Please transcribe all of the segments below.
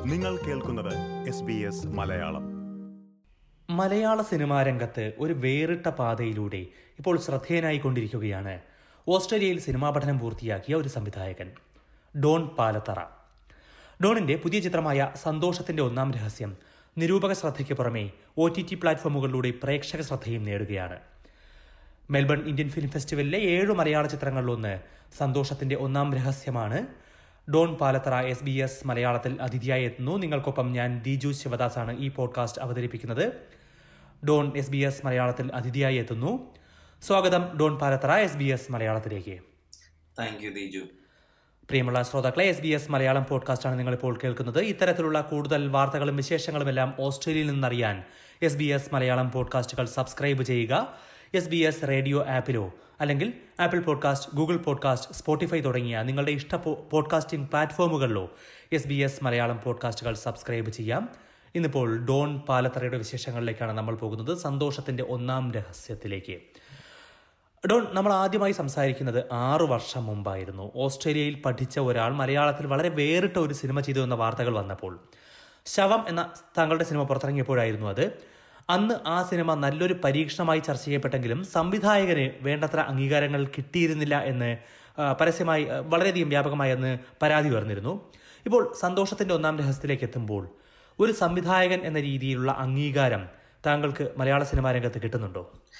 നിങ്ങൾ കേൾക്കുന്നത് S B S Malayalam മലയാള സിനിമാ രംഗത്ത് ഒരു വേറിട്ട പാതയിലൂടെ ഇപ്പോൾ ശ്രദ്ധേയനായിക്കൊണ്ടിരിക്കുകയാണ് ഓസ്ട്രേലിയയിൽ സിനിമാ പഠനം പൂർത്തിയാക്കിയ ഒരു സംവിധായകൻ ഡോൺ പാലത്തറ ഡോണിന്റെ പുതിയ ചിത്രമായ സന്തോഷത്തിന്റെ ഒന്നാം രഹസ്യം നിരൂപക ശ്രദ്ധയ്ക്ക് പുറമെ ഒ ടി ടി പ്ലാറ്റ്ഫോമുകളിലൂടെ പ്രേക്ഷക ശ്രദ്ധയും നേടുകയാണ് മെൽബൺ ഇന്ത്യൻ ഫിലിം ഫെസ്റ്റിവലിലെ ഏഴു മലയാള ചിത്രങ്ങളിലൊന്ന് സന്തോഷത്തിന്റെ ഒന്നാം രഹസ്യമാണ് Don Palathara S B S മലയാളത്തിൽ അതിഥിയായി എത്തുന്നു നിങ്ങൾക്കൊപ്പം ഞാൻ ദിജു ശിവദാസാണ് ഈ പോഡ്കാസ്റ്റ് അവതരിപ്പിക്കുന്നത് ഡോൺ എസ് ബി എസ് മലയാളത്തിൽ അതിഥിയായി എത്തുന്നു സ്വാഗതം Don Palathara S B S മലയാളത്തിലേക്ക് താങ്ക് യു ദീജു പ്രിയമുള്ള ശ്രോതാക്കളെ എസ് ബി എസ് മലയാളം പോഡ്കാസ്റ്റാണ് നിങ്ങളിപ്പോൾ കേൾക്കുന്നത് ഇത്തരത്തിലുള്ള കൂടുതൽ വാർത്തകളും വിശേഷങ്ങളും എല്ലാം ഓസ്ട്രേലിയയിൽ നിന്നറിയാൻ എസ് ബി എസ് മലയാളം പോഡ്കാസ്റ്റുകൾ സബ്സ്ക്രൈബ് ചെയ്യുക എസ് ബി എസ് റേഡിയോ ആപ്പിലോ അല്ലെങ്കിൽ Apple podcast Google podcast Spotify തുടങ്ങിയ നിങ്ങളുടെ ഇഷ്ട പോ- പോഡ്കാസ്റ്റിംഗ് പ്ലാറ്റ്ഫോമുകളിലോ എസ് ബി എസ് മലയാളം പോഡ്കാസ്റ്റുകൾ സബ്സ്ക്രൈബ് ചെയ്യാം ഇന്നിപ്പോൾ ഡോൺ പാലത്തറയുടെ വിശേഷങ്ങളിലേക്കാണ് നമ്മൾ പോകുന്നത് സന്തോഷത്തിന്റെ ഒന്നാം രഹസ്യത്തിലേക്ക് ഡോൺ നമ്മൾ ആദ്യമായി സംസാരിക്കുന്നത് ആറു വർഷം മുമ്പായിരുന്നു ഓസ്ട്രേലിയയിൽ പഠിച്ച ഒരാൾ മലയാളത്തിൽ വളരെ വേറിട്ട ഒരു സിനിമ ചെയ്തു എന്ന വാർത്തകൾ വന്നപ്പോൾ ശവം എന്ന താങ്കളുടെ സിനിമ പുറത്തിറങ്ങിയപ്പോഴായിരുന്നു അത് അന്ന് ആ സിനിമ നല്ലൊരു പരീക്ഷണമായി ചർച്ച ചെയ്യപ്പെട്ടെങ്കിലും സംവിധായകന് വേണ്ടത്ര അംഗീകാരങ്ങൾ കിട്ടിയിരുന്നില്ല എന്ന് ആ, പരസ്യമായി ആ, വളരെയധികം വ്യാപകമായി അന്ന് പരാതി ഉയർന്നിരുന്നു ഇപ്പോൾ സന്തോഷത്തിന്റെ ഒന്നാം രഹസ്യത്തിലേക്ക് എത്തുമ്പോൾ ഒരു സംവിധായകൻ എന്ന രീതിയിലുള്ള അംഗീകാരം താങ്കൾക്ക് മലയാള സിനിമാ രംഗത്ത് കിട്ടുന്നുണ്ടോ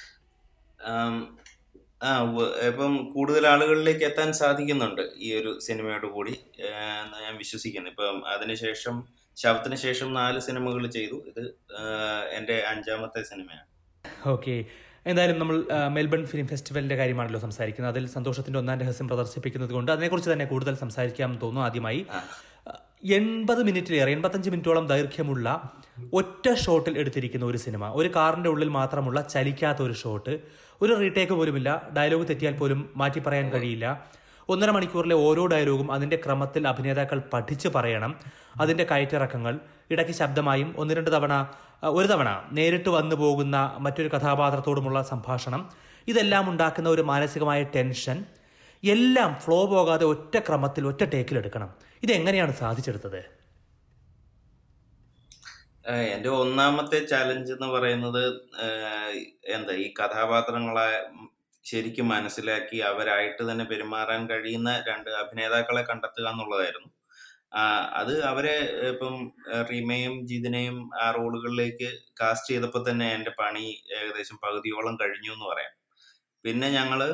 ആം, ആ ഉവ്വ്. ഇപ്പം കൂടുതൽ ആളുകളിലേക്ക് എത്താൻ സാധിക്കുന്നുണ്ട് ഈ ഒരു സിനിമയോട് കൂടി ഏ, എന്ന് ഞാൻ വിശ്വസിക്കുന്നു ഇപ്പം അതിനുശേഷം ശവത്തിന് ശേഷം നാല് സിനിമകൾ ചെയ്തു ഇത് ആ, എൻ്റെ അഞ്ചാമത്തെ സിനിമയാണ് ഓക്കെ എന്തായാലും നമ്മൾ ആ, മെൽബൺ ഫിലിം ഫെസ്റ്റിവലിന്റെ കാര്യമാണല്ലോ സംസാരിക്കുന്നത് അതിൽ സന്തോഷത്തിന്റെ ഒന്നാം രഹസ്യം പ്രദർശിപ്പിക്കുന്നത് കൊണ്ട് അതിനെക്കുറിച്ച് തന്നെ കൂടുതൽ സംസാരിക്കാമെന്ന് തോന്നുന്നു ആദ്യമായി ആ. എൺപത് മിനിറ്റിലേറെ എൺപത്തഞ്ച് മിനിറ്റോളം ദൈർഘ്യമുള്ള ഒറ്റ ഷോട്ടിൽ എടുത്തിരിക്കുന്ന ഒരു സിനിമ ഒരു കാറിന്റെ ഉള്ളിൽ മാത്രമുള്ള ചലിക്കാത്ത ഒരു ഷോട്ട് ഒരു റീടേക്ക് പോലുമില്ല ഡയലോഗ് തെറ്റിയാൽ പോലും മാറ്റി പറയാൻ കഴിയില്ല ഒന്നര മണിക്കൂറിലെ ഓരോ ഡയലോഗും അതിന്റെ ക്രമത്തിൽ അഭിനേതാക്കൾ പഠിച്ചു പറയണം അതിന്റെ കയറ്റിറക്കങ്ങൾ ഇടയ്ക്ക് ശബ്ദമായും ഒന്ന് രണ്ട് തവണ അഹ്, ഒരു തവണ നേരിട്ട് വന്നു പോകുന്ന മറ്റൊരു കഥാപാത്രത്തോടുമുള്ള സംഭാഷണം ഇതെല്ലാം ഉണ്ടാക്കുന്ന ഒരു മാനസികമായ ടെൻഷൻ എല്ലാം ഫ്ലോ പോകാതെ ഒറ്റ ക്രമത്തിൽ ഒറ്റ ടേക്കിലെടുക്കണം ഇതെങ്ങനെയാണ് സാധിച്ചെടുത്തത് ആ, എൻ്റെ ഒന്നാമത്തെ ചാലഞ്ച് എന്ന് പറയുന്നത് ആ, എന്താ ഈ കഥാപാത്രങ്ങളെ ശരിക്കും മനസ്സിലാക്കി അവരായിട്ട് തന്നെ പെരുമാറാൻ കഴിയുന്ന രണ്ട് അഭിനേതാക്കളെ കണ്ടെത്തുക എന്നുള്ളതായിരുന്നു ആ, അത് അവരെ ഇപ്പം റീമയും ജിതിനെയും ആ റോളുകളിലേക്ക് കാസ്റ്റ് ചെയ്തപ്പോൾ തന്നെ എൻ്റെ പണി ഏകദേശം പകുതിയോളം കഴിഞ്ഞു എന്ന് പറയാം പിന്നെ ഞങ്ങള്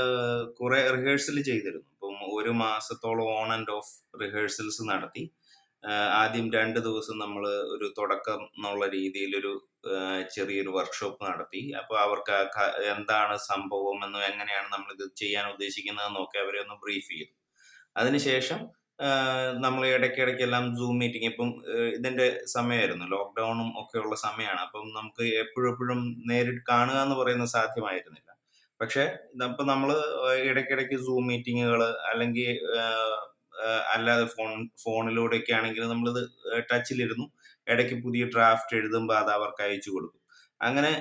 കുറെ റിഹേഴ്സൽ ചെയ്തിരുന്നു ഇപ്പം ഒരു മാസത്തോളം ഓൺ ആൻഡ് ഓഫ് റിഹേഴ്സൽസ് നടത്തി ആഹ് ആദ്യം രണ്ട് ദിവസം നമ്മൾ ഒരു തുടക്കം എന്നുള്ള രീതിയിൽ ഒരു ചെറിയൊരു വർക്ക്ഷോപ്പ് നടത്തി അപ്പോൾ അവർക്ക് ആ ക- എന്താണ് സംഭവം എന്നും എങ്ങനെയാണ് നമ്മൾ ഇത് ചെയ്യാൻ ഉദ്ദേശിക്കുന്നതെന്നൊക്കെ അവരെ ഒന്ന് ബ്രീഫ് ചെയ്തു അതിനുശേഷം നമ്മൾ ഇടയ്ക്കിടയ്ക്കെല്ലാം സൂം മീറ്റിംഗ് ഇപ്പം ആഹ് ഇതിന്റെ സമയമായിരുന്നു ലോക്ക്ഡൌണും ഒക്കെ ഉള്ള സമയമാണ് അപ്പം നമുക്ക് എപ്പോഴും എപ്പോഴും നേരിട്ട് കാണുക എന്ന് പറയുന്നത് സാധ്യമായിരുന്നില്ല പക്ഷെ ഇപ്പം നമ്മൾ ഇടയ്ക്കിടയ്ക്ക് സൂം മീറ്റിങ്ങുകൾ അല്ലെങ്കിൽ ആഹ് ആഹ് അല്ലാതെ ഫോൺ ഫോണിലൂടെയൊക്കെ ആണെങ്കിൽ നമ്മളിത് ടച്ചിലിരുന്നു ഇടയ്ക്ക് പുതിയ ഡ്രാഫ്റ്റ് എഴുതുമ്പോൾ അത് അവർക്ക് അയച്ചു കൊടുക്കും അങ്ങനെ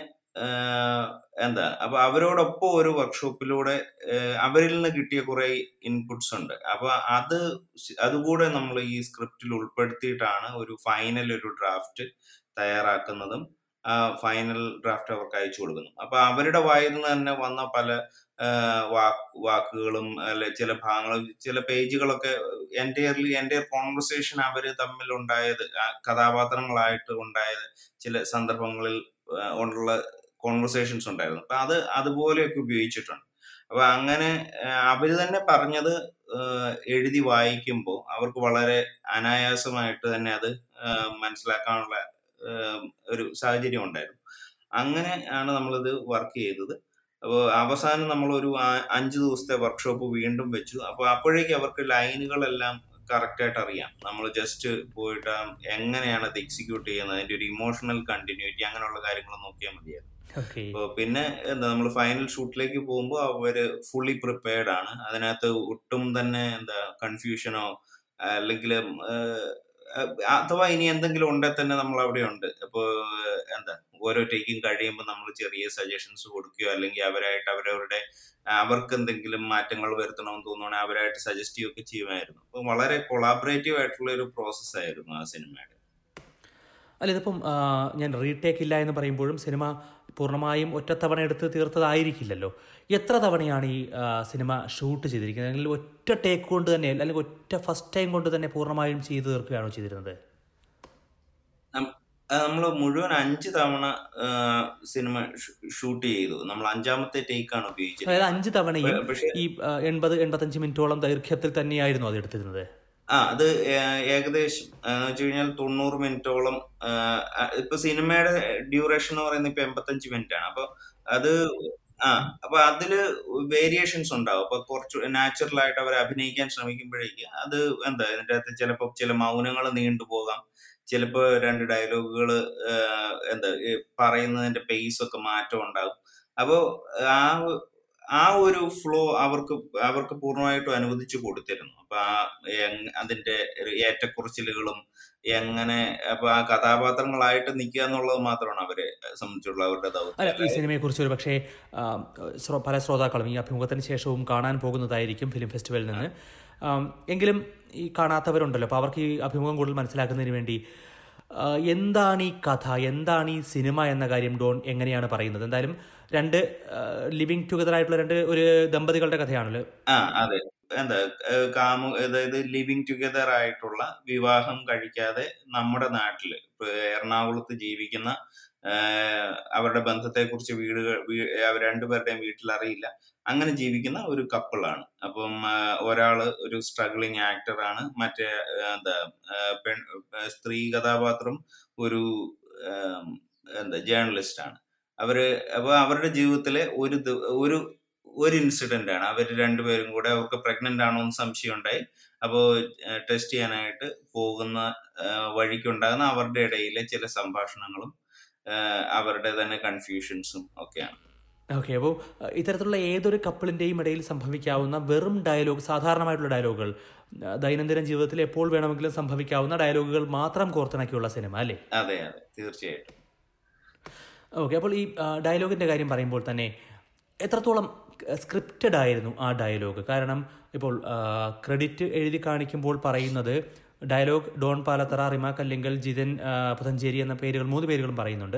ആഹ് എന്താ അപ്പൊ അവരോടൊപ്പം ഒരു വർക്ക്ഷോപ്പിലൂടെ ആഹ് അവരിൽ നിന്ന് കിട്ടിയ കുറെ ഇൻപുട്സ് ഉണ്ട് അപ്പൊ അത് സ് അതുകൂടെ നമ്മൾ ഈ സ്ക്രിപ്റ്റിൽ ഉൾപ്പെടുത്തിയിട്ടാണ് ഒരു ഫൈനൽ ഒരു ഡ്രാഫ്റ്റ് തയ്യാറാക്കുന്നതും ആ ഫൈനൽ ഡ്രാഫ്റ്റ് അവർക്ക് അയച്ചു കൊടുക്കുന്നു അപ്പൊ അവരുടെ വായിൽ നിന്ന് തന്നെ വന്ന പല ആഹ് വാക്ക് വാക്കുകളും അല്ലെ ചില ഭാഗങ്ങൾ ചില പേജുകളൊക്കെ എൻറ്റയർലി എൻ്റെ കോൺവെർസേഷൻ അവർ തമ്മിൽ ഉണ്ടായത് ആ കഥാപാത്രങ്ങളായിട്ട് ഉണ്ടായത് ചില സന്ദർഭങ്ങളിൽ ആ, ഉള്ള കോൺവെർസേഷൻസ് ഉണ്ടായിരുന്നു അപ്പൊ അത് അതുപോലെയൊക്കെ ഉപയോഗിച്ചിട്ടുണ്ട് അപ്പൊ അങ്ങനെ ആ, അവര് തന്നെ പറഞ്ഞത് ആ, എഴുതി വായിക്കുമ്പോൾ അവർക്ക് വളരെ അനായാസമായിട്ട് തന്നെ അത് ആ, മനസ്സിലാക്കാനുള്ള ആ, ഒരു സാഹചര്യം ഉണ്ടായിരുന്നു അങ്ങനെ ആണ് നമ്മളിത് വർക്ക് ചെയ്തത് അപ്പോൾ അവസാനം നമ്മൾ ഒരു അഞ്ച് ദിവസത്തെ വർക്ക്ഷോപ്പ് വീണ്ടും വെച്ചു അപ്പോൾ അപ്പോഴേക്കും അവർക്ക് ലൈനുകളെല്ലാം കറക്റ്റ് ആയിട്ട് അറിയാം നമ്മൾ ജസ്റ്റ് പോയിട്ട് ആ എങ്ങനെയാണ് അത് എക്സിക്യൂട്ട് ചെയ്യുന്നത് അതിന്റെ ഒരു ഇമോഷണൽ കണ്ടിന്യൂറ്റി അങ്ങനെയുള്ള കാര്യങ്ങൾ നോക്കിയാൽ മതിയായിരുന്നു ഓക്കെ അപ്പോൾ പിന്നെ എന്താ നമ്മൾ ഫൈനൽ ഷൂട്ടിലേക്ക് പോകുമ്പോൾ അവര് ഫുള്ളി പ്രിപ്പയർഡ് ആണ് അതിനകത്ത് ഒട്ടും തന്നെ എന്താ കൺഫ്യൂഷനോ അല്ലെങ്കിൽ അഥവാ ഇനി എന്തെങ്കിലും ഉണ്ടെങ്കിൽ തന്നെ നമ്മൾ അവിടെ ഉണ്ട് അപ്പോൾ എന്താ ഓരോ ടേക്കും കഴിയുമ്പോൾ നമ്മൾ ചെറിയ സജഷൻസ് കൊടുക്കുകയോ അല്ലെങ്കിൽ അവരായിട്ട് അവരവരുടെ അവർക്ക് എന്തെങ്കിലും മാറ്റങ്ങൾ വരുത്തണമെന്ന് തോന്നുവാണെങ്കിൽ അവരായിട്ട് സജസ്റ്റ് ചെയ്യുകയൊക്കെ ചെയ്യുമായിരുന്നു അപ്പോൾ വളരെ കൊളാബറേറ്റീവ് ആയിട്ടുള്ള ഒരു പ്രോസസ് ആയിരുന്നു ആ സിനിമയുടെ അല്ല ഇതിപ്പം ആ, ഞാൻ റീടേക്ക് ഇല്ല എന്ന് പറയുമ്പോഴും സിനിമ പൂർണ്ണമായും ഒറ്റത്തവണ എടുത്ത് തീർത്തതായിരിക്കില്ലല്ലോ എത്ര തവണയാണ് ഈ ആ, സിനിമ ഷൂട്ട് ചെയ്തിരിക്കുന്നത് അല്ലെങ്കിൽ ഒറ്റ ടേക്ക് കൊണ്ട് തന്നെ അല്ലെങ്കിൽ ഒറ്റ ഫസ്റ്റ് ടൈം കൊണ്ട് തന്നെ പൂർണ്ണമായും ചെയ്തു തീർക്കുകയാണോ ചെയ്തിരുന്നത് നമ്മൾ മുഴുവൻ അഞ്ച് തവണ ആ, സിനിമ ഷൂട്ട് ചെയ്തു നമ്മൾ അഞ്ചാമത്തെ ടേക്കാണ് ഉപയോഗിച്ചത് അതായത് അഞ്ച് തവണയും പക്ഷേ ഈ ആ, എൺപത് എൺപത്തഞ്ച് മിനിറ്റോളം ദൈർഘ്യത്തിൽ തന്നെയായിരുന്നു അത് എടുത്തിരുന്നത് ആ അത് ഏ- ഏകദേശം എന്ന് വെച്ച് കഴിഞ്ഞാൽ തൊണ്ണൂറ് മിനിറ്റോളം ആ, ആ, ഇപ്പൊ സിനിമയുടെ ഡ്യൂറേഷൻ എന്ന് പറയുന്നത് ഇപ്പൊ എൺപത്തഞ്ച് മിനിറ്റ് ആണ് അപ്പൊ അത് ആ അപ്പൊ അതില് വേരിയേഷൻസ് ഉണ്ടാവും അപ്പൊ കുറച്ച് നാച്ചുറൽ ആയിട്ട് അവർ അഭിനയിക്കാൻ ശ്രമിക്കുമ്പോഴേക്ക് അത് എന്താ ഇതിന്റെ അകത്ത് ചിലപ്പോ ചില മൗനങ്ങൾ നീണ്ടുപോകാം ചിലപ്പോ രണ്ട് ഡയലോഗുകൾ എന്താ ഈ പറയുന്നതിന്റെ പേസ് ഒക്കെ മാറ്റം ഉണ്ടാകും അപ്പോ ആ ആ ഒരു ഫ്ലോ അവർക്ക് അവർക്ക് പൂർണ്ണമായിട്ടും അനുവദിച്ചു കൊടുത്തിരുന്നു അപ്പൊ ആ എങ്- അതിന്റെ ഒരു ഏറ്റക്കുറച്ചിലുകളും എങ്ങനെ അപ്പൊ ആ കഥാപാത്രങ്ങളായിട്ട് നിൽക്കുക എന്നുള്ളത് മാത്രമാണ് അവരെ സംബന്ധിച്ചുള്ള അവരുടെ അല്ല ഈ ദൗത്യം സിനിമയെ കുറിച്ച് ഒരു പക്ഷേ ആ, ശ്രോ- പല ശ്രോതാക്കളും ഈ അഭിമുഖത്തിന് ശേഷവും കാണാൻ പോകുന്നതായിരിക്കും ഫിലിം ഫെസ്റ്റിവലിൽ നിന്ന് ആം, എങ്കിലും ഈ കാണാത്തവരുണ്ടല്ലോ അപ്പോൾ അവർക്ക് ഈ അഭിമുഖം കൂടുതൽ മനസ്സിലാക്കുന്നതിന് വേണ്ടി ആ, എന്താണ് ഈ കഥ എന്താണ് ഈ സിനിമ എന്ന കാര്യം ഡോൺ എങ്ങനെയാണ് പറയുന്നത് എന്തായാലും രണ്ട് ലിവിങ് ടുഗദർ ആയിട്ടുള്ള രണ്ട് ഒരു ദമ്പതികളുടെ കഥയാണല്ലോ ആ അതെ എന്താ ഏഹ് കാമു അതായത് ലിവിങ് ടുഗദർ ആയിട്ടുള്ള വിവാഹം കഴിക്കാതെ നമ്മുടെ നാട്ടില് ഇപ്പൊ എറണാകുളത്ത് ജീവിക്കുന്ന ഏഹ് അവരുടെ ബന്ധത്തെക്കുറിച്ച് വീടുകൾ വീ- അവർ രണ്ടുപേരുടെയും വീട്ടിൽ അറിയില്ല അങ്ങനെ ജീവിക്കുന്ന ഒരു കപ്പിളാണ് അപ്പം ആ, ഒരാള് ഒരു സ്ട്രഗ്ലിംഗ് ആക്ടർ ആണ് മറ്റേ ആ, എന്താ ആ, പെൺ ആ, സ്ത്രീ കഥാപാത്രം ഒരു ആം, എന്താ ജേർണലിസ്റ്റ് ആണ് അവര് അപ്പൊ അവരുടെ ജീവിതത്തിലെ ഒരു ദി- ഒരു ഒരു ഇൻസിഡന്റ് ആണ് അവർ രണ്ടുപേരും കൂടെ അവർക്ക് പ്രഗ്നന്റ് ആണോ എന്ന് സംശയം ഉണ്ടായി അപ്പോൾ ടെസ്റ്റ് ചെയ്യാനായിട്ട് പോകുന്ന ആ, വഴിക്കുണ്ടാകുന്ന അവരുടെ ഇടയിലെ ചില സംഭാഷണങ്ങളും ആ, അവരുടെ തന്നെ കൺഫ്യൂഷൻസും ഒക്കെയാണ് ഓക്കെ അപ്പോൾ ഇത്തരത്തിലുള്ള ഏതൊരു കപ്പിളിൻ്റെയും ഇടയിൽ സംഭവിക്കാവുന്ന വെറും ഡയലോഗ് സാധാരണമായിട്ടുള്ള ഡയലോഗുകൾ ആ, ദൈനംദിന ജീവിതത്തിൽ എപ്പോൾ വേണമെങ്കിലും സംഭവിക്കാവുന്ന ഡയലോഗുകൾ മാത്രം കോർത്തിണക്കിയുള്ള സിനിമ അല്ലേ അതെ അതെ തീർച്ചയായിട്ടും ഓക്കെ അപ്പോൾ ഈ ഡയലോഗിൻ്റെ കാര്യം പറയുമ്പോൾ തന്നെ എത്രത്തോളം സ്ക്രിപ്റ്റഡ് ആയിരുന്നു ആ ഡയലോഗ് കാരണം ഇപ്പോൾ ക്രെഡിറ്റ് എഴുതി കാണിക്കുമ്പോൾ പറയുന്നത് ഡയലോഗ് ഡോൺ പാലത്തറ റിമ കല്ലിങ്കൽ ജിതൻ ആ, പുതഞ്ചേരി എന്ന പേരുകൾ മൂന്ന് പേരുകളും പറയുന്നുണ്ട്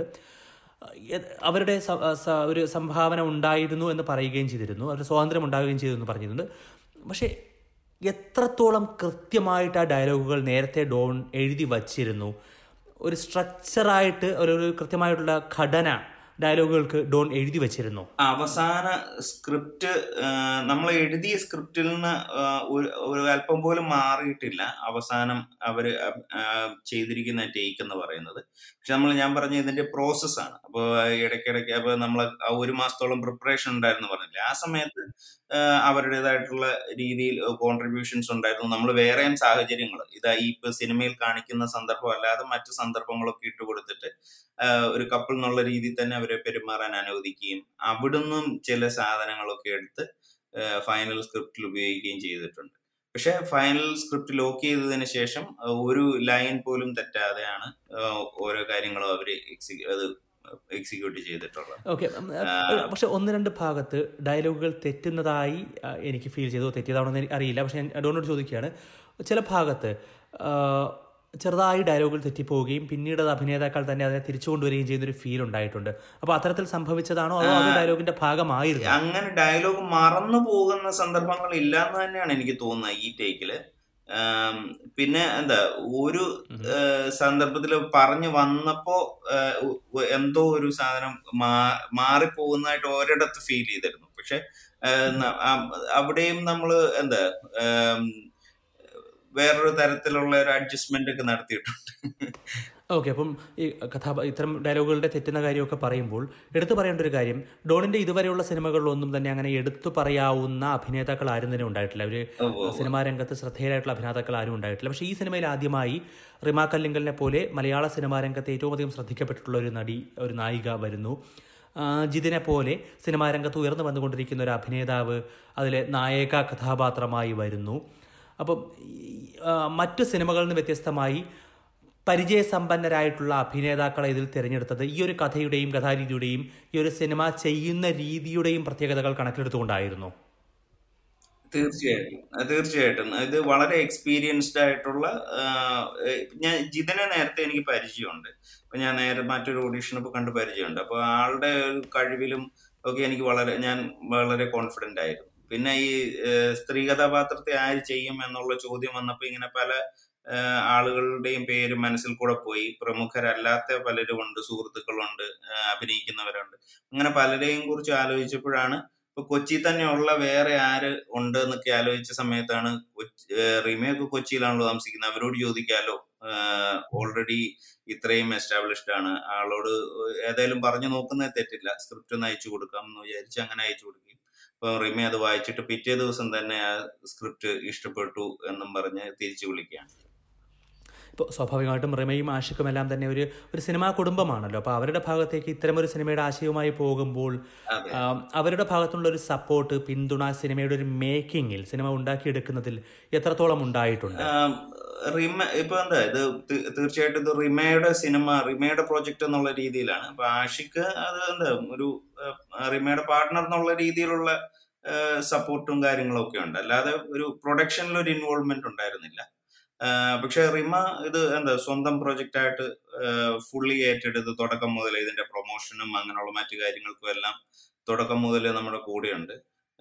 എ- അവരുടെ സ- സ- ഒരു സംഭാവന ഉണ്ടായിരുന്നു എന്ന് പറയുകയും ചെയ്തിരുന്നു അവരുടെ സ്വാതന്ത്ര്യം ഉണ്ടാവുകയും ചെയ്തു എന്ന് പറഞ്ഞിരുന്നു പക്ഷേ എത്രത്തോളം കൃത്യമായിട്ട് ആ ഡയലോഗുകൾ നേരത്തെ ഡോൺ എഴുതി വച്ചിരുന്നു ഒരു സ്ട്രക്ചറായിട്ട് ഒരു ഒരു കൃത്യമായിട്ടുള്ള ഘടന ഡയലോഗുകൾക്ക് ഡോൺ എഴുതി വച്ചിരുന്നു അവസാന സ്ക്രിപ്റ്റ് നമ്മൾ എഴുതിയ സ്ക്രിപ്റ്റിൽ നിന്ന് ആ, ഒരു ഒരു അല്പം പോലും മാറിയിട്ടില്ല അവസാനം അവര് അഭ്- ആ, ചെയ്തിരിക്കുന്ന ടേക്ക് എന്ന് പറയുന്നത് പക്ഷെ നമ്മൾ ഞാൻ പറഞ്ഞ ഇതിന്റെ പ്രോസസ് ആണ് അപ്പോൾ ഇടയ്ക്കിടയ്ക്ക് അപ്പൊ നമ്മൾ ഒരു മാസത്തോളം പ്രിപ്പറേഷൻ ഉണ്ടായിരുന്നു പറഞ്ഞില്ലേ ആ സമയത്ത് ആ, അവരുടേതായിട്ടുള്ള രീതിയിൽ കോൺട്രിബ്യൂഷൻസ് ഉണ്ടായിരുന്നു നമ്മൾ വേറെയും സാഹചര്യങ്ങൾ ഇതാ ഈ ഇപ്പൊ സിനിമയിൽ കാണിക്കുന്ന സന്ദർഭം അല്ലാതെ മറ്റു സന്ദർഭങ്ങളൊക്കെ ഇട്ട് കൊടുത്തിട്ട് ആ, ഒരു കപ്പിൾ എന്നുള്ള രീതിയിൽ തന്നെ അവരെ പെരുമാറാൻ അനുവദിക്കുകയും അവിടുന്നും ചില സാധനങ്ങളൊക്കെ എടുത്ത് ഫൈനൽ സ്ക്രിപ്റ്റിൽ ഉപയോഗിക്കുകയും ചെയ്തിട്ടുണ്ട് പക്ഷെ ഫൈനൽ സ്ക്രിപ്റ്റ് ലോക്ക് ചെയ്തതിന് ശേഷം ആ, ഒരു ലൈൻ പോലും തെറ്റാതെയാണ് ആ, ഓരോ കാര്യങ്ങളും അവർ അത് എക്സിക്യൂട്ട് ചെയ്തിട്ടുള്ളത് ഓക്കെ പക്ഷെ ഒന്ന് രണ്ട് ഭാഗത്ത് ഡയലോഗുകൾ തെറ്റുന്നതായി ആ, എനിക്ക് ഫീൽ ചെയ്തു തെറ്റിയതാണോ എന്ന് എനിക്ക് അറിയില്ല പക്ഷെ ഞാൻ ഡോണോട് ചോദിക്കുകയാണ് ചില ഭാഗത്ത് ആ, ചെറുതായി ഡയലോഗുകൾ തെറ്റിപ്പോവുകയും പിന്നീട് അത് അഭിനേതാക്കൾ തന്നെ അതിനെ തിരിച്ചു കൊണ്ടുവരികയും ചെയ്യുന്ന ഒരു ഫീൽ ഉണ്ടായിട്ടുണ്ട് അപ്പോൾ അത്തരത്തിൽ സംഭവിച്ചതാണോ അതോ അത് ഡയലോഗിന്റെ ഭാഗമായിരുന്നു അങ്ങനെ ഡയലോഗ് മറന്നു പോകുന്ന സന്ദർഭങ്ങൾ ഇല്ല എന്ന് തന്നെയാണ് എനിക്ക് തോന്നുന്നത് ഈ ടേക്കില് ആം, പിന്നെ എന്താ ഒരു സന്ദർഭത്തിൽ പറഞ്ഞു വന്നപ്പോ ആ, ഉ- ഉ- എന്തോ ഒരു സാധനം മാ- മാറിപ്പോകുന്നതായിട്ട് ഒരിടത്ത് ഫീൽ ചെയ്തിരുന്നു പക്ഷെ ആ, ന- ആ, അവിടെയും നമ്മള് എന്താ ആം, വേറൊരു തരത്തിലുള്ള ഒരു അഡ്ജസ്റ്റ്മെന്റ് ഒക്കെ നടത്തിയിട്ടുണ്ട് ഓക്കെ അപ്പം ഈ കഥാ ഇത്തരം ഡയലോഗുകളുടെ തെറ്റുന്ന കാര്യമൊക്കെ പറയുമ്പോൾ എടുത്തു പറയേണ്ട ഒരു കാര്യം ഡോണിന്റെ ഇതുവരെയുള്ള സിനിമകളിലൊന്നും തന്നെ അങ്ങനെ എടുത്തു പറയാവുന്ന അഭിനേതാക്കൾ ആരും തന്നെ ഉണ്ടായിട്ടില്ല അവർ ഉവ്വ് സിനിമാ രംഗത്ത് ശ്രദ്ധേയരായിട്ടുള്ള അഭിനേതാക്കൾ ആരും ഉണ്ടായിട്ടില്ല പക്ഷേ ഈ സിനിമയിൽ ആദ്യമായി റിമ കല്ലിങ്കലിനെ പോലെ മലയാള സിനിമാ രംഗത്ത് ഏറ്റവും അധികം ശ്രദ്ധിക്കപ്പെട്ടിട്ടുള്ള ഒരു നടി ഒരു നായിക വരുന്നു ആ, ജിതിനെ പോലെ സിനിമാ രംഗത്ത് ഉയർന്നു വന്നുകൊണ്ടിരിക്കുന്ന ഒരു അഭിനേതാവ് അതിലെ നായക കഥാപാത്രമായി വരുന്നു അപ്പം ഈ, ആ, മറ്റു സിനിമകളിൽ നിന്ന് വ്യത്യസ്തമായി പരിചയസമ്പന്നരായിട്ടുള്ള അഭിനേതാക്കളെ ഇതിൽ തിരഞ്ഞെടുത്തത് ഈ ഒരു കഥയുടെയും കഥാരീതിയുടെയും ഈ ഒരു സിനിമ ചെയ്യുന്ന രീതിയുടെയും പ്രത്യേകതകൾ കണക്കിലെടുത്തുകൊണ്ടായിരുന്നു തീർച്ചയായിട്ടും അത് തീർച്ചയായിട്ടും ഇത് വളരെ എക്സ്പീരിയൻസ്ഡ് ആയിട്ടുള്ള ആ, ഏഹ്, ഞാൻ ജിതനെ നേരത്തെ എനിക്ക് പരിചയമുണ്ട് അപ്പൊ ഞാൻ നേരെ മറ്റൊരു ഓഡീഷൻ ഇപ്പൊ കണ്ട് പരിചയമുണ്ട് അപ്പൊ ആളുടെ ഒരു കഴിവിലും ഒക്കെ എനിക്ക് വളരെ ഞാൻ വളരെ കോൺഫിഡന്റ് ആയിരുന്നു പിന്നെ ഈ ഏഹ്, സ്ത്രീ കഥാപാത്രത്തെ ആര് ചെയ്യും എന്നുള്ള ചോദ്യം വന്നപ്പോ ഇങ്ങനെ പല ഏഹ്, ആളുകളുടെയും പേര് മനസ്സിൽ കൂടെ പോയി പ്രമുഖരല്ലാത്ത പലരും ഉണ്ട് സുഹൃത്തുക്കളുണ്ട് ഏഹ്, അഭിനയിക്കുന്നവരുണ്ട് അങ്ങനെ പലരെയും കുറിച്ച് ആലോചിച്ചപ്പോഴാണ് ഇപ്പൊ കൊച്ചി തന്നെയുള്ള വേറെ ആര് ഉണ്ട് എന്നൊക്കെ ആലോചിച്ച സമയത്താണ് കൊച്ചി- ഏഹ് റിമയൊക്കെ കൊച്ചിയിലാണല്ലോ താമസിക്കുന്നത് അവരോട് ചോദിക്കാലോ ഓൾറെഡി ഇത്രയും എസ്റ്റാബ്ലിഷ്ഡ് ആണ് ആളോട് ഏതായാലും പറഞ്ഞു നോക്കുന്നത് തെറ്റില്ല സ്ക്രിപ്റ്റ് ഒന്ന് അയച്ചു കൊടുക്കാം എന്ന് വിചാരിച്ച് അങ്ങനെ അയച്ചു കൊടുക്കും അപ്പൊ റിമ അത് വായിച്ചിട്ട് പിറ്റേ ദിവസം തന്നെ ആ സ്ക്രിപ്റ്റ് ഇഷ്ടപ്പെട്ടു എന്നും പറഞ്ഞ് തിരിച്ചു വിളിക്കുകയാണ് ഇപ്പോൾ സ്വാഭാവികമായിട്ടും റിമയും ആഷിക്കും എല്ലാം തന്നെ ഒരു ഒരു സിനിമാ കുടുംബമാണല്ലോ അപ്പോൾ അവരുടെ ഭാഗത്തേക്ക് ഇത്തരമൊരു സിനിമയുടെ ആശയവുമായി പോകുമ്പോൾ അതെ ആ, അവരുടെ ഭാഗത്തുള്ള ഒരു സപ്പോർട്ട് പിന്തുണ സിനിമയുടെ ഒരു മേക്കിങ്ങിൽ സിനിമ ഉണ്ടാക്കിയെടുക്കുന്നതിൽ എത്രത്തോളം ഉണ്ടായിട്ടുണ്ട് ആം, റിമ ഇപ്പൊ എന്താ ഇത് തി- തീർച്ചയായിട്ടും ഇത് റിമയുടെ സിനിമ റിമയുടെ പ്രോജക്റ്റ് എന്നുള്ള രീതിയിലാണ് അപ്പൊ ആഷിക്ക് അത് എന്താ ഒരു ആ, റിമയുടെ പാർട്ട്ണർ എന്നുള്ള രീതിയിലുള്ള സപ്പോർട്ടും കാര്യങ്ങളും ഒക്കെ ഉണ്ട് അല്ലാതെ ഒരു പ്രൊഡക്ഷനിൽ ഒരു ഇൻവോൾവ്മെന്റ് ഉണ്ടായിരുന്നില്ല ആ, പക്ഷെ റിമ ഇത് എന്താ സ്വന്തം പ്രൊജക്റ്റ് ആയിട്ട് ഫുള്ളി ഏറ്റെടുത്ത് തുടക്കം മുതൽ ഇതിന്റെ പ്രൊമോഷനും അങ്ങനെയുള്ള മറ്റു കാര്യങ്ങൾക്കും എല്ലാം തുടക്കം മുതൽ നമ്മുടെ കൂടെയുണ്ട്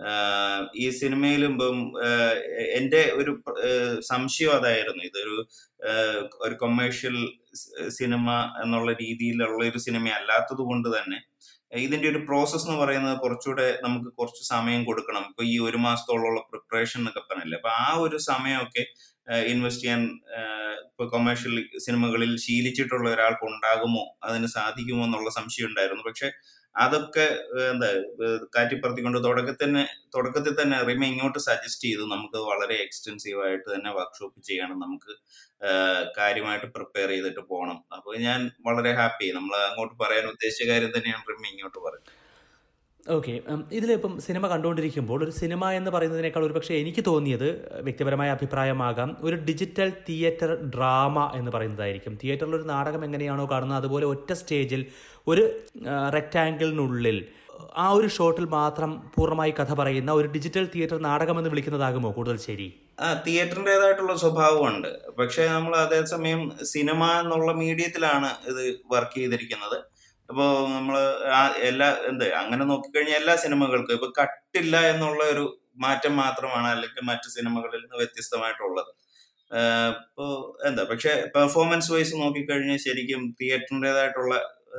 ആഹ് ഈ സിനിമയിലും ഇപ്പം ആഹ് എന്റെ ഒരു പ- ആഹ് സംശയം അതായിരുന്നു ഇതൊരു ആഹ് ഒരു കൊമേഴ്ഷ്യൽ സിനിമ എന്നുള്ള രീതിയിലുള്ള ഒരു സിനിമ അല്ലാത്തത് കൊണ്ട് തന്നെ ഇതിന്റെ ഒരു പ്രോസസ്സ് എന്ന് പറയുന്നത് കുറച്ചുകൂടെ നമുക്ക് കുറച്ച് സമയം കൊടുക്കണം ഇപ്പൊ ഈ ഒരു മാസത്തോളമുള്ള പ്രിപ്പറേഷൻ എന്നൊക്കെ പറഞ്ഞില്ലേ അപ്പൊ ആ ഒരു സമയമൊക്കെ ഇൻവെസ്റ്റ് ചെയ്യാൻ ആഹ് ഇപ്പൊ കൊമേഴ്ഷ്യൽ സിനിമകളിൽ ശീലിച്ചിട്ടുള്ള ഒരാൾക്ക് ഉണ്ടാകുമോ അതിന് സാധിക്കുമോ എന്നുള്ള സംശയം ഉണ്ടായിരുന്നു പക്ഷെ അതൊക്കെ ഏഹ് എന്താ ഏഹ് കാറ്റിപ്പറത്തിക്കൊണ്ട് തുടക്കത്തിൽ തന്നെ തുടക്കത്തിൽ തന്നെ റിമ ഇങ്ങോട്ട് സജസ്റ്റ് ചെയ്തു നമുക്ക് വളരെ എക്സ്റ്റെൻസീവ് ആയിട്ട് തന്നെ വർക്ക്ഷോപ്പ് ചെയ്യണം നമുക്ക് ആഹ് കാര്യമായിട്ട് പ്രിപ്പയർ ചെയ്തിട്ട് പോകണം അപ്പൊ ഞാൻ വളരെ ഹാപ്പി നമ്മൾ അങ്ങോട്ട് പറയാൻ ഉദ്ദേശിച്ച കാര്യം തന്നെയാണ് റിമ ഇങ്ങോട്ട് പറയുന്നത് ഓക്കെ ഇതിലിപ്പം സിനിമ കണ്ടുകൊണ്ടിരിക്കുമ്പോൾ ഒരു സിനിമ എന്ന് പറയുന്നതിനേക്കാൾ ഒരു പക്ഷേ എനിക്ക് തോന്നിയത് വ്യക്തിപരമായ അഭിപ്രായമാകാം ഒരു ഡിജിറ്റൽ തിയേറ്റർ ഡ്രാമ എന്ന് പറയുന്നതായിരിക്കും തിയേറ്ററിൽ ഒരു നാടകം എങ്ങനെയാണോ കാണുന്നത് അതുപോലെ ഒറ്റ സ്റ്റേജിൽ ഒരു റെക്റ്റാങ്കിളിനുള്ളിൽ ആ ഒരു ഷോട്ടിൽ മാത്രം പൂർണ്ണമായി കഥ പറയുന്ന ഒരു ഡിജിറ്റൽ തിയേറ്റർ നാടകം എന്ന് വിളിക്കുന്നതാകുമോ കൂടുതൽ ശരി ആ തിയേറ്ററിൻ്റെതായിട്ടുള്ള സ്വഭാവമുണ്ട് പക്ഷെ നമ്മൾ അതേസമയം സിനിമ എന്നുള്ള മീഡിയത്തിലാണ് ഇത് വർക്ക് ചെയ്തിരിക്കുന്നത് അപ്പോൾ നമ്മൾ ആ എല്ലാ എന്ത് അങ്ങനെ നോക്കിക്കഴിഞ്ഞാൽ എല്ലാ സിനിമകൾക്കും ഇപ്പൊ കട്ടില്ല എന്നുള്ള ഒരു മാറ്റം മാത്രമാണ് അല്ലെങ്കിൽ മറ്റു സിനിമകളിൽ നിന്ന് വ്യത്യസ്തമായിട്ടുള്ളത് ഇപ്പോൾ എന്താ പക്ഷെ പെർഫോമൻസ് വൈസ് നോക്കിക്കഴിഞ്ഞാൽ ശരിക്കും തിയേറ്ററിൻ്റെതായിട്ടുള്ള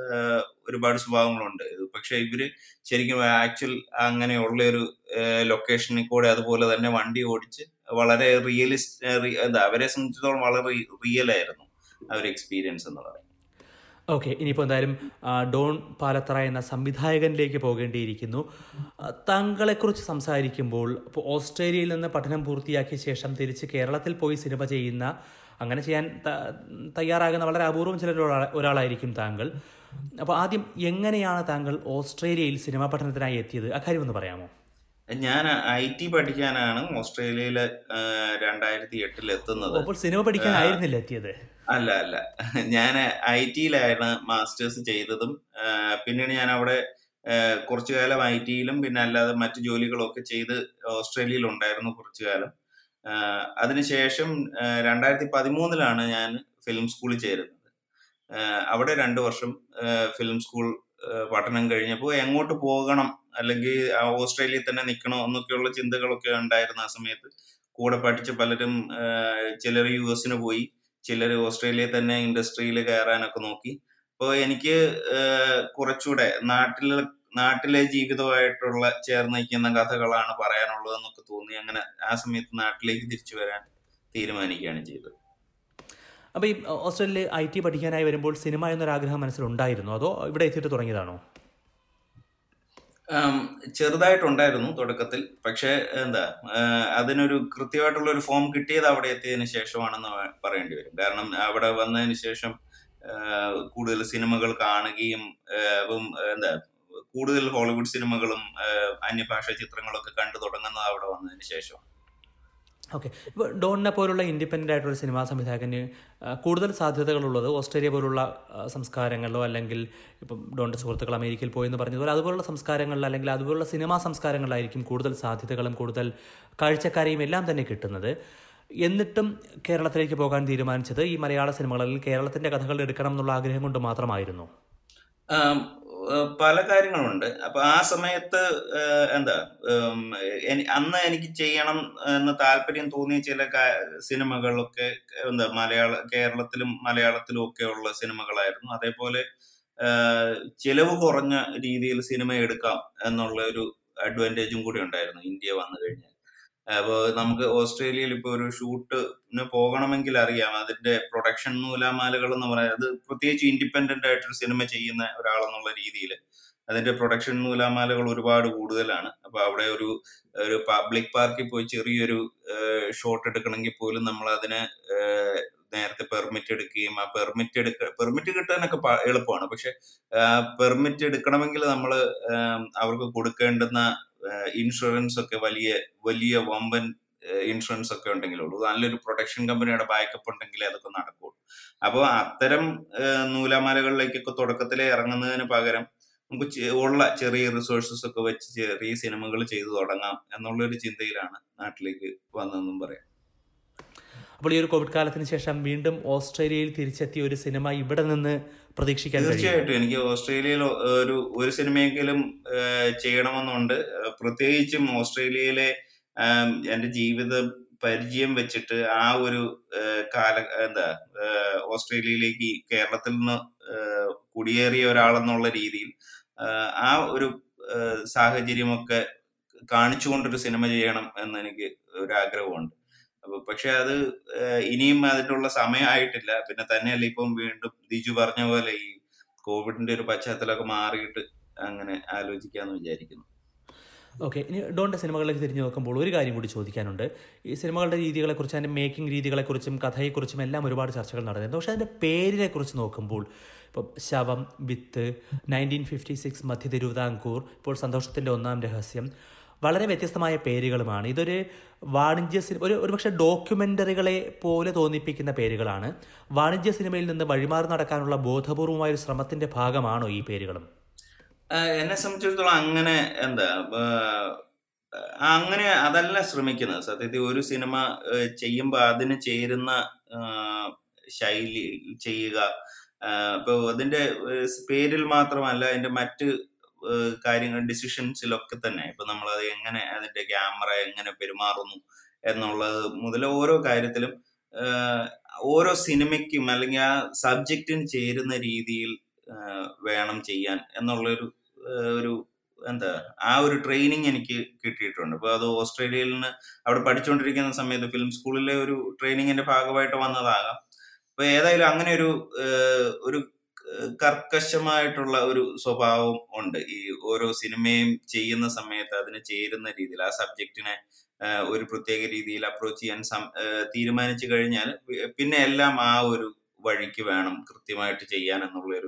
ഒരുപാട് സ്വഭാവങ്ങളുണ്ട് ഇത് പക്ഷെ ഇവര് ശരിക്കും ആക്ച്വൽ അങ്ങനെയുള്ള ഒരു ലൊക്കേഷനിൽ കൂടെ അതുപോലെ തന്നെ വണ്ടി ഓടിച്ച് വളരെ റിയലിസ്റ്റ് എന്താ അവരെ സംബന്ധിച്ചിടത്തോളം വളരെ റിയൽ ആയിരുന്നു ആ ഒരു എക്സ്പീരിയൻസ് എന്ന് പറയുന്നത് ഓക്കെ ഇനിയിപ്പോൾ എന്തായാലും ആ, ഡോൺ പാലത്തറ എന്ന സംവിധായകനിലേക്ക് പോകേണ്ടിയിരിക്കുന്നു ആ, താങ്കളെക്കുറിച്ച് സംസാരിക്കുമ്പോൾ ഇപ്പോൾ ഓസ്ട്രേലിയയിൽ നിന്ന് പഠനം പൂർത്തിയാക്കിയ ശേഷം തിരിച്ച് കേരളത്തിൽ പോയി സിനിമ ചെയ്യുന്ന അങ്ങനെ ചെയ്യാൻ ത- തയ്യാറാകുന്ന വളരെ അപൂർവം ചിലർ ഒരാളായിരിക്കും താങ്കൾ അപ്പോൾ ആദ്യം എങ്ങനെയാണ് താങ്കൾ ഓസ്ട്രേലിയയിൽ സിനിമാ പഠനത്തിനായി എത്തിയത് അക്കാര്യം ഒന്ന് പറയാമോ ഞാൻ ഐ ടി പഠിക്കാനാണ് ഓസ്ട്രേലിയയിലെ രണ്ടായിരത്തി എട്ടിൽ എത്തുന്നത് അപ്പോൾ സിനിമ പഠിക്കാനായിരുന്നില്ല എത്തിയത് അല്ല അല്ല ഞാൻ ഐ ടിയിലായിരുന്നു മാസ്റ്റേഴ്സ് ചെയ്തതും ആ, പിന്നീട് ഞാൻ അവിടെ ആ, കുറച്ചു കാലം ഐ ടിയിലും പിന്നെ അല്ലാതെ മറ്റു ജോലികളൊക്കെ ചെയ്ത് ഓസ്ട്രേലിയയിൽ ഉണ്ടായിരുന്നു കുറച്ചു കാലം ആ, അതിനുശേഷം ആ, രണ്ടായിരത്തി പതിമൂന്നിലാണ് ഞാൻ ഫിലിം സ്കൂളിൽ ചേരുന്നത് ആ, അവിടെ രണ്ടു വർഷം ആ, ഫിലിം സ്കൂൾ ആ, പഠനം കഴിഞ്ഞപ്പോൾ എങ്ങോട്ട് പോകണം അല്ലെങ്കിൽ ആ ഓസ്ട്രേലിയയിൽ തന്നെ നിൽക്കണോ എന്നൊക്കെയുള്ള ചിന്തകളൊക്കെ ഉണ്ടായിരുന്ന ആ സമയത്ത് കൂടെ പഠിച്ച പലരും ചിലർ യു എസിന് പോയി ചിലർ ഓസ്ട്രേലിയയിൽ തന്നെ ഇൻഡസ്ട്രിയിൽ കയറാനൊക്കെ നോക്കി അപ്പോൾ എനിക്ക് ആഹ് കുറച്ചുകൂടെ നാട്ടിലെ നാട്ടിലെ ജീവിതമായിട്ടുള്ള ചേർന്ന് നിൽക്കുന്ന കഥകളാണ് പറയാനുള്ളതെന്നൊക്കെ തോന്നി അങ്ങനെ ആ സമയത്ത് നാട്ടിലേക്ക് തിരിച്ചു വരാൻ തീരുമാനിക്കുകയാണ് ചെയ്തത് അപ്പോൾ ഈ ഓസ്ട്രേലിയയിൽ ഐ ടി പഠിക്കാനായി വരുമ്പോൾ സിനിമ എന്നൊരാഗ്രഹം മനസ്സിലുണ്ടായിരുന്നോ അതോ ഇവിടെ എത്തിയിട്ട് തുടങ്ങിയതാണോ ആം, ചെറുതായിട്ടുണ്ടായിരുന്നു തുടക്കത്തിൽ പക്ഷെ എന്താ ആഹ് അതിനൊരു കൃത്യമായിട്ടുള്ള ഒരു ഫോം കിട്ടിയത് അവിടെ എത്തിയതിനു ശേഷമാണെന്ന് വേ- പറയേണ്ടി വരും കാരണം അവിടെ വന്നതിന് ശേഷം ആഹ് കൂടുതൽ സിനിമകൾ കാണുകയും ആഹ് അപ്പം എന്താ കൂടുതൽ ഹോളിവുഡ് സിനിമകളും ആഹ് അന്യഭാഷ ചിത്രങ്ങളൊക്കെ കണ്ടു തുടങ്ങുന്നത് അവിടെ വന്നതിന് ശേഷം ഓക്കെ ഇപ്പോൾ ഡോണിനെ പോലുള്ള ഇൻഡിപെൻഡൻ്റ് ആയിട്ടുള്ള സിനിമാ സംവിധായകന് ആ, കൂടുതൽ സാധ്യതകളുള്ളത് ഓസ്ട്രേലിയ പോലുള്ള ആ, സംസ്കാരങ്ങളിലോ അല്ലെങ്കിൽ ഇപ്പം ഡോണിൻ്റെ സുഹൃത്തുക്കൾ അമേരിക്കയിൽ പോയി എന്ന് പറഞ്ഞതുപോലെ അതുപോലുള്ള സംസ്കാരങ്ങളിൽ അല്ലെങ്കിൽ അതുപോലുള്ള സിനിമാ സംസ്കാരങ്ങളിലായിരിക്കും കൂടുതൽ സാധ്യതകളും കൂടുതൽ കാഴ്ചക്കാരെയും എല്ലാം തന്നെ കിട്ടുന്നത് എന്നിട്ടും കേരളത്തിലേക്ക് പോകാൻ തീരുമാനിച്ചത് ഈ മലയാള സിനിമകളിൽ കേരളത്തിൻ്റെ കഥകൾ എടുക്കണം എന്നുള്ള ആഗ്രഹം കൊണ്ട് മാത്രമായിരുന്നു ആം, ഏഹ് പല കാര്യങ്ങളുണ്ട് അപ്പൊ ആ സമയത്ത് ഏഹ് എന്താ ഉം, എനി- അന്ന് എനിക്ക് ചെയ്യണം എന്ന് താല്പര്യം തോന്നിയ ചില കാ- സിനിമകളൊക്കെ എന്താ മലയാള കേരളത്തിലും മലയാളത്തിലും ഒക്കെ ഉള്ള സിനിമകളായിരുന്നു അതേപോലെ ഏഹ് ചിലവ് കുറഞ്ഞ രീതിയിൽ സിനിമ എടുക്കാം എന്നുള്ള ഒരു അഡ്വാൻറ്റേജും കൂടി ഉണ്ടായിരുന്നു ഇന്ത്യ വന്നു കഴിഞ്ഞാൽ അപ്പോൾ നമുക്ക് ഓസ്ട്രേലിയയിൽ ഇപ്പോൾ ഒരു ഷൂട്ടിന് പോകണമെങ്കിൽ അറിയാം അതിന്റെ പ്രൊഡക്ഷൻ നൂലാമാലകൾ എന്ന് പറയുന്നത് അത് പ്രത്യേകിച്ച് ഇൻഡിപെൻഡന്റ് ആയിട്ടൊരു സിനിമ ചെയ്യുന്ന ഒരാളെന്നുള്ള രീതിയിൽ അതിന്റെ പ്രൊഡക്ഷൻ നൂലാമാലകൾ ഒരുപാട് കൂടുതലാണ് അപ്പൊ അവിടെ ഒരു ഒരു പബ്ലിക് പാർക്കിൽ പോയി ചെറിയൊരു ഷോട്ട് എടുക്കണമെങ്കിൽ പോലും നമ്മൾ അതിന് ഏഹ്, നേരത്തെ പെർമിറ്റ് എടുക്കുകയും ആ പെർമിറ്റ് എടുക്ക പെർമിറ്റ് കിട്ടാനൊക്കെ പ- എളുപ്പമാണ് പക്ഷെ പെർമിറ്റ് എടുക്കണമെങ്കിൽ നമ്മൾ അവർക്ക് കൊടുക്കേണ്ടുന്ന ഇൻഷുറൻസ് ഒക്കെ വലിയ വലിയ വമ്പൻ ഇൻഷുറൻസ് ഒക്കെ ഉണ്ടെങ്കിലേ ഉള്ളൂ നല്ലൊരു പ്രൊട്ടക്ഷൻ കമ്പനിയുടെ ബാക്കപ്പ് ഉണ്ടെങ്കിലേ അതൊക്കെ നടക്കുള്ളൂ അപ്പോൾ അത്തരം ഏഹ്, നൂലാമാലകളിലേക്കൊക്കെ തുടക്കത്തിലേ ഇറങ്ങുന്നതിന് പകരം നമുക്ക് ചെ- ഉള്ള ചെറിയ റിസോഴ്സസ് ഒക്കെ വെച്ച് ചെറിയ സിനിമകൾ ചെയ്തു തുടങ്ങാം എന്നുള്ളൊരു ചിന്തയിലാണ് നാട്ടിലേക്ക് വന്നതെന്നും പറയാം അപ്പോൾ ഈ ഒരു കോവിഡ് കാലത്തിന് ശേഷം വീണ്ടും ഓസ്ട്രേലിയയിൽ തിരിച്ചെത്തിയ ഒരു സിനിമ ഇവിടെ നിന്ന് പ്രതീക്ഷിക്കാൻ കഴിയും തീർച്ചയായിട്ടും എനിക്ക് ഓസ്ട്രേലിയയിൽ ഒ- ഒരു ഒരു സിനിമയെങ്കിലും ഏഹ്, ചെയ്യണമെന്നുണ്ട് ഏഹ്, പ്രത്യേകിച്ചും ഓസ്ട്രേലിയയിലെ ആം, എന്റെ ജീവിത പരിചയം വെച്ചിട്ട് ആ ഒരു ഏഹ്, കാല എന്താ ഏഹ്, ഓസ്ട്രേലിയയിലേക്ക് കേരളത്തിൽ നിന്ന് ഏഹ്, കുടിയേറിയ ഒരാളെന്നുള്ള രീതിയിൽ ഏഹ്, ആ ഒരു ഏഹ്, സാഹചര്യമൊക്കെ കാണിച്ചുകൊണ്ടൊരു സിനിമ ചെയ്യണം എന്ന് എനിക്ക് ഒരു ആഗ്രഹമുണ്ട് അപ്പൊ പക്ഷെ അത് ഏഹ്, ഇനിയും അതിനുള്ള സമയമായിട്ടില്ല പിന്നെ തന്നെയല്ല ഇപ്പം വീണ്ടും ദിജു പറഞ്ഞ പോലെ ഈ കോവിഡിന്റെ ഒരു പശ്ചാത്തലമൊക്കെ മാറിയിട്ട് അങ്ങനെ ആലോചിക്കാന്ന് വിചാരിക്കുന്നു ഓക്കെ ഇനി ഡോണിൻ്റെ സിനിമകളിലേക്ക് തിരിഞ്ഞു നോക്കുമ്പോൾ ഒരു കാര്യം കൂടി ചോദിക്കാനുണ്ട് ഈ സിനിമകളുടെ രീതികളെക്കുറിച്ച് അതിൻ്റെ മേക്കിംഗ് രീതികളെക്കുറിച്ചും കഥയെക്കുറിച്ചും എല്ലാം ഒരുപാട് ചർച്ചകൾ നടന്നിരുന്നു പക്ഷേ അതിൻ്റെ പേരിനെ കുറിച്ച് നോക്കുമ്പോൾ ഇപ്പം ശവം വിത്ത് നയൻറ്റീൻ ഫിഫ്റ്റി സിക്സ് മധ്യ തിരുവിതാംകൂർ ഇപ്പോൾ സന്തോഷത്തിൻ്റെ ഒന്നാം രഹസ്യം വളരെ വ്യത്യസ്തമായ പേരുകളുമാണ് ഇതൊരു വാണിജ്യ സിനിമ ഒരു ഒരുപക്ഷെ ഡോക്യുമെൻ്ററികളെ പോലെ തോന്നിപ്പിക്കുന്ന പേരുകളാണ് വാണിജ്യ സിനിമയിൽ നിന്ന് വഴിമാറി നടക്കാനുള്ള ബോധപൂർവമായ ഒരു ശ്രമത്തിൻ്റെ ഭാഗമാണോ ഈ പേരുകളും ആഹ് എന്നെ സംബന്ധിച്ചിടത്തോളം അങ്ങനെ എന്താ ആഹ് അങ്ങനെ അതല്ല ശ്രമിക്കുന്നത് സത്യത്തിൽ ഒരു സിനിമ ആഹ് ചെയ്യുമ്പോൾ അതിന് ചേരുന്ന ആഹ് ശൈലി ചെയ്യുക ആഹ് ഇപ്പൊ അതിന്റെ ആഹ് പേരിൽ മാത്രമല്ല അതിന്റെ മറ്റ് ആഹ് കാര്യങ്ങൾ ഡിസിഷൻസിലൊക്കെ തന്നെ ഇപ്പൊ നമ്മൾ അത് എങ്ങനെ അതിന്റെ ക്യാമറ എങ്ങനെ പെരുമാറുന്നു എന്നുള്ളത് മുതൽ ഓരോ കാര്യത്തിലും ആഹ് ഓരോ സിനിമയ്ക്കും അല്ലെങ്കിൽ ആ സബ്ജക്റ്റിന് ചേരുന്ന രീതിയിൽ ആഹ് വേണം ചെയ്യാൻ എന്നുള്ളൊരു ആഹ് ഒരു എന്താ ആ ഒരു ട്രെയിനിങ് എനിക്ക് കിട്ടിയിട്ടുണ്ട് അപ്പൊ അത് ഓസ്ട്രേലിയയിൽ നിന്ന് അവിടെ പഠിച്ചുകൊണ്ടിരിക്കുന്ന സമയത്ത് ഫിലിം സ്കൂളിലെ ഒരു ട്രെയിനിങ്ങിന്റെ ഭാഗമായിട്ട് വന്നതാകാം അപ്പൊ ഏതായാലും അങ്ങനെ ഒരു ആഹ് ഒരു കർക്കശമായിട്ടുള്ള ഒരു സ്വഭാവം ഉണ്ട് ഈ ഓരോ സിനിമയും ചെയ്യുന്ന സമയത്ത് അതിന് ചേരുന്ന രീതിയിൽ ആ സബ്ജക്റ്റിനെ ഒരു പ്രത്യേക രീതിയിൽ അപ്രോച്ച് ചെയ്യാൻ സം- ആഹ് തീരുമാനിച്ചു കഴിഞ്ഞാൽ പി- പിന്നെ എല്ലാം ആ ഒരു വഴിക്ക് വേണം കൃത്യമായിട്ട് ചെയ്യാൻ എന്നുള്ളൊരു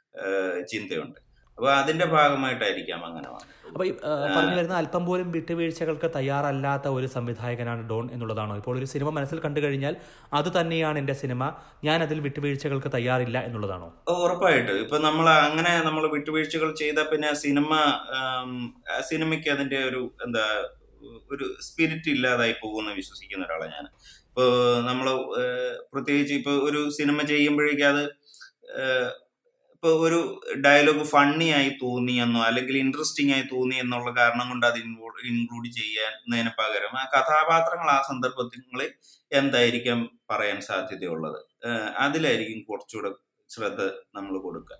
ആഹ് ചിന്തയുണ്ട് അപ്പൊ അതിന്റെ ഭാഗമായിട്ടായിരിക്കാം അങ്ങനെ വന്നത് അപ്പോൾ ഈ ആ, പറഞ്ഞു വരുന്ന അല്പം പോലും വിട്ടുവീഴ്ചകൾക്ക് തയ്യാറല്ലാത്ത ഒരു സംവിധായകനാണ് ഡോൺ എന്നുള്ളതാണോ ഇപ്പോൾ ഒരു സിനിമ മനസ്സിൽ കണ്ടു കഴിഞ്ഞാൽ അത് തന്നെയാണ് എൻ്റെ സിനിമ ഞാൻ അതിൽ വിട്ടുവീഴ്ചകൾക്ക് തയ്യാറില്ല എന്നുള്ളതാണോ ഓ, ഉറപ്പായിട്ടും ഇപ്പൊ നമ്മൾ അങ്ങനെ നമ്മൾ വിട്ടുവീഴ്ചകൾ ചെയ്താൽ പിന്നെ ആ സിനിമ ആം, ആ സിനിമയ്ക്ക് അതിന്റെ ഒരു എന്താ ഒരു സ്പിരിറ്റ് ഇല്ലാതായി പോകുമെന്ന് വിശ്വസിക്കുന്ന ഒരാളാണ് ഞാൻ ഇപ്പൊ നമ്മള് ഏഹ്, പ്രത്യേകിച്ച് ഇപ്പൊ ഒരു സിനിമ ചെയ്യുമ്പോഴേക്കും അത് ഏഹ്, ഇപ്പൊ ഒരു ഡയലോഗ് ഫണ്ണി ആയി തോന്നി എന്നോ അല്ലെങ്കിൽ ഇൻട്രസ്റ്റിംഗ് ആയി തോന്നി എന്നുള്ള കാരണം കൊണ്ട് അത് ഇൻക്ലൂഡ് ചെയ്യുന്നതിന് പകരം ആ കഥാപാത്രങ്ങൾ ആ സന്ദർഭങ്ങളിൽ എന്തായിരിക്കാം പറയാൻ സാധ്യതയുള്ളത് ഏഹ്, അതിലായിരിക്കും കുറച്ചുകൂടെ ശ്രദ്ധ നമ്മൾ കൊടുക്കുക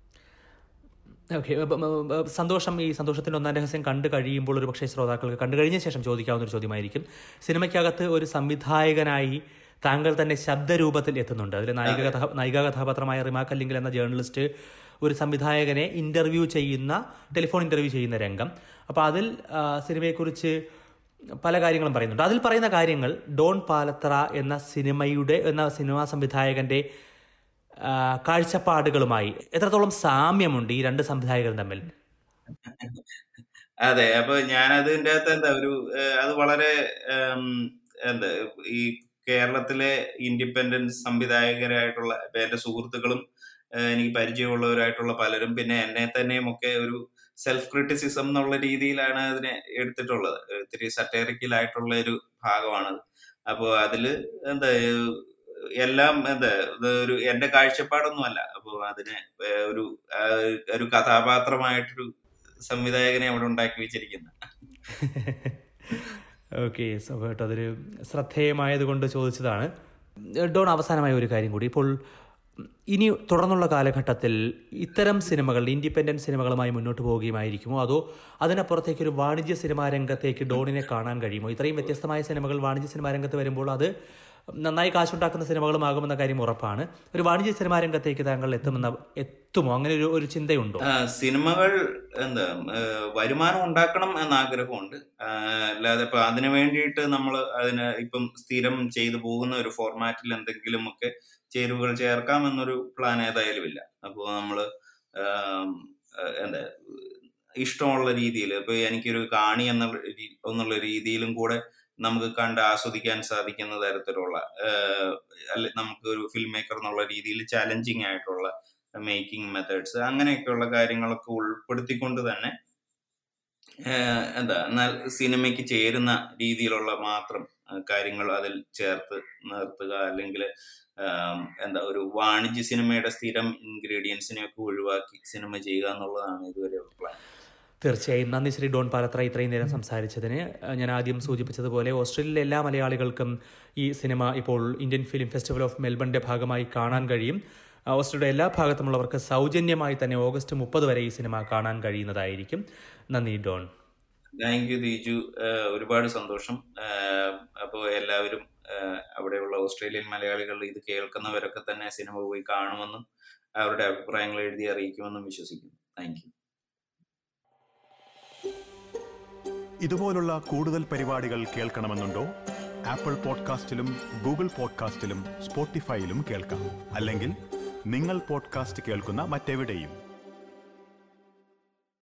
ഓക്കെ സന്തോഷം ഈ സന്തോഷത്തിൻ്റെ ഒന്നാം രഹസ്യം കണ്ടു കഴിയുമ്പോൾ ഒരു പക്ഷേ ശ്രോതാക്കൾക്ക് കണ്ടു കഴിഞ്ഞ ശേഷം ചോദിക്കാവുന്ന ഒരു ചോദ്യമായിരിക്കും സിനിമയ്ക്കകത്ത് ഒരു സംവിധായകനായി താങ്കൾ തന്നെ ശബ്ദരൂപത്തിൽ എത്തുന്നുണ്ട് അതിൽ നായിക കഥാ നായിക കഥാപാത്രമായ റിമാ കല്ലിങ്കൽ എന്ന ജേർണലിസ്റ്റ് ഒരു സംവിധായകനെ ഇൻ്റർവ്യൂ ചെയ്യുന്ന ടെലിഫോൺ ഇൻ്റർവ്യൂ ചെയ്യുന്ന രംഗം അപ്പോൾ അതിൽ ആ, സിനിമയെക്കുറിച്ച് പല കാര്യങ്ങളും പറയുന്നുണ്ട് അതിൽ പറയുന്ന കാര്യങ്ങൾ ഡോൺ പാലത്ര എന്ന സിനിമയുടെ എന്ന സിനിമാ സംവിധായകന്റെ ആ, കാഴ്ചപ്പാടുകളുമായി എത്രത്തോളം സാമ്യമുണ്ട് ഈ രണ്ട് സംവിധായകരും തമ്മിൽ അതെ അപ്പൊ ഞാൻ അതിന്റെ അകത്ത് എന്താ ഒരു ഏഹ്, അത് വളരെ ഉം, എന്താ ഈ കേരളത്തിലെ ഇൻഡിപെൻഡൻസ് സംവിധായകരായിട്ടുള്ള ഇപ്പൊ എന്റെ സുഹൃത്തുക്കളും ഏഹ് എനിക്ക് പരിചയമുള്ളവരായിട്ടുള്ള പലരും പിന്നെ എന്നെ തന്നെയും ഒക്കെ ഒരു സെൽഫ് ക്രിറ്റിസിസം എന്നുള്ള രീതിയിലാണ് അതിനെ എടുത്തിട്ടുള്ളത് ഇത്തിരി സറ്റേറിക്കൽ ആയിട്ടുള്ള ഒരു ഭാഗമാണത് അപ്പോ അതില് എന്താ ഏഹ് എല്ലാം എന്താ ഇത് ഒരു എന്റെ കാഴ്ചപ്പാടൊന്നുമല്ല അപ്പോ അതിനെ ഏഹ് ഒരു ആ, ഒരു കഥാപാത്രമായിട്ടൊരു സംവിധായകനെ അവിടെ ഉണ്ടാക്കി വെച്ചിരിക്കുന്നത് ഓക്കെ സ്വാഭാവികമായിട്ടും അതൊരു ശ്രദ്ധേയമായത് കൊണ്ട് ചോദിച്ചതാണ് ഡോൺ അവസാനമായ ഒരു കാര്യം കൂടി ഇപ്പോൾ ഇനി തുടർന്നുള്ള കാലഘട്ടത്തിൽ ഇത്തരം സിനിമകൾ ഇൻഡിപെൻഡൻറ്റ് സിനിമകളുമായി മുന്നോട്ട് പോവുകയുമായിരിക്കുമോ അതോ അതിനപ്പുറത്തേക്ക് ഒരു വാണിജ്യ സിനിമാ രംഗത്തേക്ക് ഡോണിനെ കാണാൻ കഴിയുമോ ഇത്രയും വ്യത്യസ്തമായ സിനിമകൾ വാണിജ്യ സിനിമാ രംഗത്ത് വരുമ്പോൾ അത് നന്നായി കാശുണ്ടാക്കുന്ന സിനിമകളുമാകുമെന്ന കാര്യം ഉറപ്പാണ് ഒരു വാണിജ്യ സിനിമാ രംഗത്തേക്ക് താങ്കൾ എത്തുമെന്ന എത്തുമോ അങ്ങനെ ഒരു ഒരു ചിന്തയുണ്ടോ ആ, സിനിമകൾ എന്താ ഏഹ് വരുമാനം ഉണ്ടാക്കണം എന്ന ആഗ്രഹമുണ്ട് ആ, അല്ലാതെ ഇപ്പൊ അതിനു വേണ്ടിയിട്ട് നമ്മൾ അതിന് ഇപ്പം സ്ഥിരം ചെയ്തു പോകുന്ന ഒരു ഫോർമാറ്റിൽ എന്തെങ്കിലും ഒക്കെ ചേരുവകൾ ചേർക്കാം എന്നൊരു പ്ലാൻ ഏതായാലും ഇല്ല അപ്പോൾ നമ്മള് ആം, ഏഹ് എന്താ ഇഷ്ടമുള്ള രീതിയിൽ ഇപ്പൊ എനിക്കൊരു കാണി എന്നുള്ള രീ- എന്നുള്ള രീതിയിലും കൂടെ നമുക്ക് കണ്ട് ആസ്വദിക്കാൻ സാധിക്കുന്ന തരത്തിലുള്ള ഏഹ് അല്ലെ നമുക്ക് ഒരു ഫിൽം മേക്കർ എന്നുള്ള രീതിയിൽ ചാലഞ്ചിങ് ആയിട്ടുള്ള മേക്കിംഗ് മെത്തേഡ്സ് അങ്ങനെയൊക്കെയുള്ള കാര്യങ്ങളൊക്കെ ഉൾപ്പെടുത്തിക്കൊണ്ട് തന്നെ ഏഹ് എന്താ എന്നാൽ സിനിമയ്ക്ക് ചേരുന്ന രീതിയിലുള്ള മാത്രം ഏഹ് കാര്യങ്ങൾ അതിൽ ചേർത്ത് നിർത്തുക അല്ലെങ്കിൽ എന്താ ഒരു വാണിജ്യ സിനിമയുടെ സ്ഥിരം ഇൻഗ്രീഡിയൻസിനെ ഒക്കെ ഒഴിവാക്കി സിനിമ ചെയ്യുക എന്നുള്ളതാണ് ഇതുവരെ പ്ലാൻ തീർച്ചയായും നന്ദി ശ്രീ ഡോൺ പാലത്ര ഇത്രയും നേരം സംസാരിച്ചതിന് അഹ് ഞാൻ ആദ്യം സൂചിപ്പിച്ചതുപോലെ ഓസ്ട്രേലിയയിലെ എല്ലാ മലയാളികൾക്കും ഈ സിനിമ ഇപ്പോൾ ഇന്ത്യൻ ഫിലിം ഫെസ്റ്റിവൽ ഓഫ് മെൽബണിന്റെ ഭാഗമായി കാണാൻ കഴിയും അഹ് ഓസ്ട്രേലിയയുടെ എല്ലാ ഭാഗത്തുമുള്ളവർക്ക് സൗജന്യമായി തന്നെ ഓഗസ്റ്റ് മുപ്പത് വരെ ഈ സിനിമ കാണാൻ കഴിയുന്നതായിരിക്കും നന്ദി ഡോൺ താങ്ക് യു ദീജു ഏഹ് ഒരുപാട് സന്തോഷം അപ്പോൾ എല്ലാവരും ഏഹ് അവിടെയുള്ള ഓസ്ട്രേലിയൻ മലയാളികൾ ഇത് കേൾക്കുന്നവരൊക്കെ തന്നെ സിനിമ പോയി കാണുമെന്നും അവരുടെ അഭിപ്രായങ്ങൾ എഴുതി അറിയിക്കുമെന്നും വിശ്വസിക്കുന്നു താങ്ക് യു ഇതുപോലുള്ള കൂടുതൽ പരിപാടികൾ കേൾക്കണമെന്നുണ്ടോ ആപ്പിൾ പോഡ്കാസ്റ്റിലും ഗൂഗിൾ പോഡ്കാസ്റ്റിലും സ്പോട്ടിഫൈയിലും കേൾക്കാം അല്ലെങ്കിൽ നിങ്ങൾ പോഡ്കാസ്റ്റ് കേൾക്കുന്ന മറ്റെവിടെയും